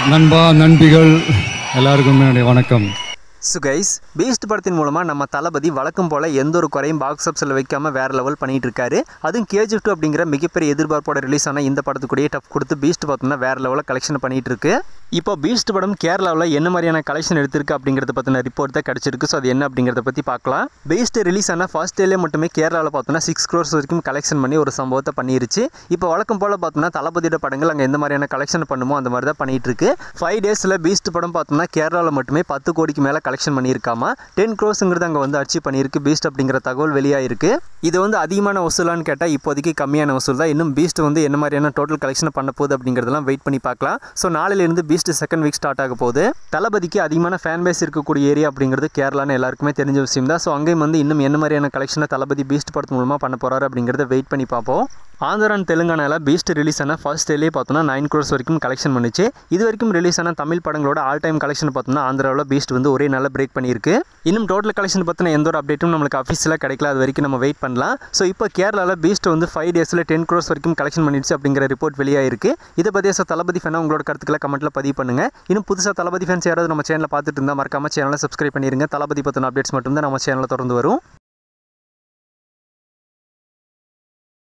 நண்பா நண்பிகள் எல்லாருக்கும் என்னுடைய வணக்கம் ஸோ கைஸ் பீஸ்ட் படத்தின் மூலமாக நம்ம தளபதி வழக்கம் போல் எந்த ஒரு குறையும் பாக்ஸ் ஆஃபீஸில் வைக்காம வேறு லெவல் பண்ணிட்டு இருக்காரு அதுவும் கேஜிஎஃப் டூ அப்படிங்கிற மிகப்பெரிய எதிர்பார்ப்போட ரிலீஸ் ஆன இந்த படத்துக்குடியே டஃப் கொடுத்து பீஸ்ட் பார்த்தோம்னா வேறு லெவலில் கலெக்ஷன் பண்ணிட்டு இருக்கு இப்போ பீஸ்ட் படம் கேரளாவில் என்ன மாதிரியான கலெக்ஷன் எடுத்திருக்கு அப்படிங்கிறத பற்றின ரிப்போர்ட் தான் கிடச்சிருக்கு ஸோ அது என்ன அப்படிங்கிறத பற்றி பார்க்கலாம் பீஸ்ட் ரிலீஸ் ஆன ஃபர்ஸ்ட் டேலே மட்டுமே கேரளாவில் பார்த்தோம்னா சிக்ஸ் க்ரோர்ஸ் வரைக்கும் கலெக்ஷன் பண்ணி ஒரு சம்பவத்தை பண்ணிருச்சு இப்போ வழக்கம் போல் பார்த்தோம்னா தளபதியோட படங்கள் அங்கே எந்த மாதிரியான கலெக்ஷன் பண்ணுமோ அந்த மாதிரி தான் பண்ணிட்டு இருக்கு ஃபைவ் டேஸில் பீஸ்ட் படம் பார்த்தோம்னா கேரளாவில் மட்டுமே பத்து கோடிக்கு மேலே கலெக்ஷன் பண்ணியிருக்காமா டென் க்ரோஸுங்கிறது அங்கே வந்து அச்சீவ் பண்ணியிருக்கு பீஸ்ட் அப்படிங்கிற தகவல் வெளியாயிருக்கு இது வந்து அதிகமான வசூலான்னு கேட்டால் இப்போதைக்கு கம்மியான வசூல் தான் இன்னும் பீஸ்ட் வந்து என்ன மாதிரியான டோட்டல் கலெக்ஷன் பண்ண போகுது அப்படிங்கிறதெல்லாம் வெயிட் பண்ணி பார்க்கலாம் ஸோ நாளையிலிருந்து பீஸ்ட் செகண்ட் வீக் ஸ்டார்ட் ஆக போகுது தளபதிக்கு அதிகமான ஃபேன் பேஸ் இருக்கக்கூடிய ஏரியா அப்படிங்கிறது கேரளான்னு எல்லாருக்குமே தெரிஞ்ச விஷயம் தான் ஸோ அங்கேயும் வந்து இன்னும் என்ன மாதிரியான கலெக்ஷனை தளபதி பீஸ்ட் படத்து மூலமாக பண்ண போகிறாரு அப்படிங்கிறத வெயிட் பண்ணி பார்ப்போம் ஆந்திரா அண்ட் தெலுங்கானாவில் பீஸ்ட் ரிலீஸ் ஆன ஃபர்ஸ்ட் டேலே பார்த்தோம்னா நைன் க்ரோர்ஸ் வரைக்கும் கலெக்ஷன் பண்ணுச்சு இது வரைக்கும் ரிலீஸ் ஆன தமிழ் படங்களோட ஆல் டைம் கலெக்ஷன் பார்த்தோம்னா ஆந்திராவில் பீஸ்ட் வந்து ஒரே நாளில் பிரேக் பண்ணியிருக்கு இன்னும் டோட்டல் கலெக்ஷன் பற்றின எந்த ஒரு அப்டேட்டும் நம்மளுக்கு அஃபீஷியலாக கிடைக்கல அது வரைக்கும் நம்ம வெயிட் பண்ணலாம் ஸோ இப்போ கேரளாவில் பீஸ்ட் வந்து ஃபைவ் டேஸில் டென் க்ரோர்ஸ் வரைக்கும் கலெக்ஷன் பண்ணிடுச்சு அப்படிங்கிற ரிப்போர்ட் வெளியாயிருக்கு இதை பற்றி ஸோ தளபதி ஃபேனாக உங்களோட கருத்துக்களை கமெண்ட்டில் பதிவு பண்ணுங்க இன்னும் புதுசாக தளபதி ஃபேன்ஸ் யாராவது நம்ம சேனலை பார்த்துட்டு இருந்தால் மறக்காம சேனலை சப்ஸ்கிரைப் பண்ணிருங்க தளபதி பற்றின அப்டேட்ஸ் மட்டும் தான் நம்ம சேனலில் தொடர்ந்து வரும்